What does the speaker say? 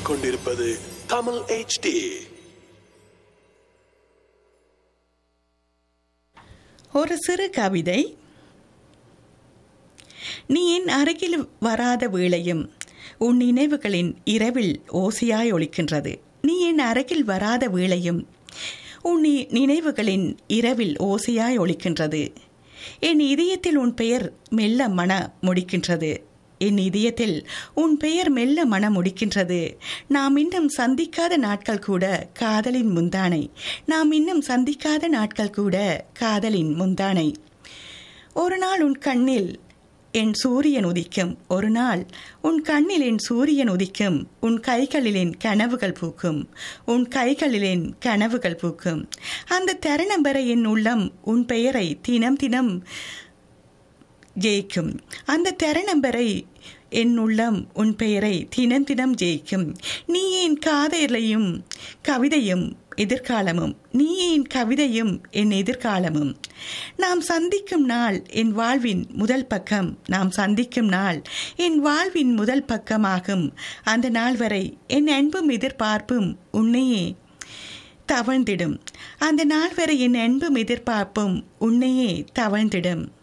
கேட்டுக்கொண்டிருப்பது தமிழ் HD ஒரு சிறு கவிதை நீ என் அருகில் வராத வேளையும் உன் நினைவுகளின் இரவில் ஓசையாய் ஒலிக்கின்றது நீ என் அருகில் வராத வேளையும் உன் நி- நினைவுகளின் இரவில் ஓசையாய் ஒலிக்கின்றது என் இதயத்தில் உன் பெயர் மெல்ல மன முடிக்கின்றது என் இதயத்தில் உன் பெயர் மெல்ல மன முடிக்கின்றது நாம் இன்னும் சந்திக்காத நாட்கள் கூட காதலின் முந்தானை நாம் இன்னும் சந்திக்காத நாட்கள் கூட காதலின் முந்தானை ஒரு நாள் உன் கண்ணில் என் சூரியன் உதிக்கும் ஒரு நாள் உன் கண்ணில் என் சூரியன் உதிக்கும் உன் கைகளில் என் கனவுகள் பூக்கும் உன் கைகளில் என் கனவுகள் பூக்கும் அந்த தருணம் வரை என் உள்ளம் உன் பெயரை தினம் தினம் ஜெயிக்கும் அந்த தருணம் வரை என் உள்ளம் உன் பெயரை தினம் தினம் ஜெயிக்கும் நீ என் காதலையும் கவிதையும் எதிர்காலமும் நீ என் கவிதையும் என் எதிர்காலமும் நாம் சந்திக்கும் நாள் என் வாழ்வின் முதல் பக்கம் நாம் சந்திக்கும் நாள் என் வாழ்வின் முதல் பக்கமாகும் அந்த நாள் வரை என் அன்பும் எதிர்பார்ப்பும் உன்னையே தவழ்ந்திடும் அந்த நாள் வரை என் அன்பும் எதிர்பார்ப்பும் உன்னையே தவழ்ந்திடும்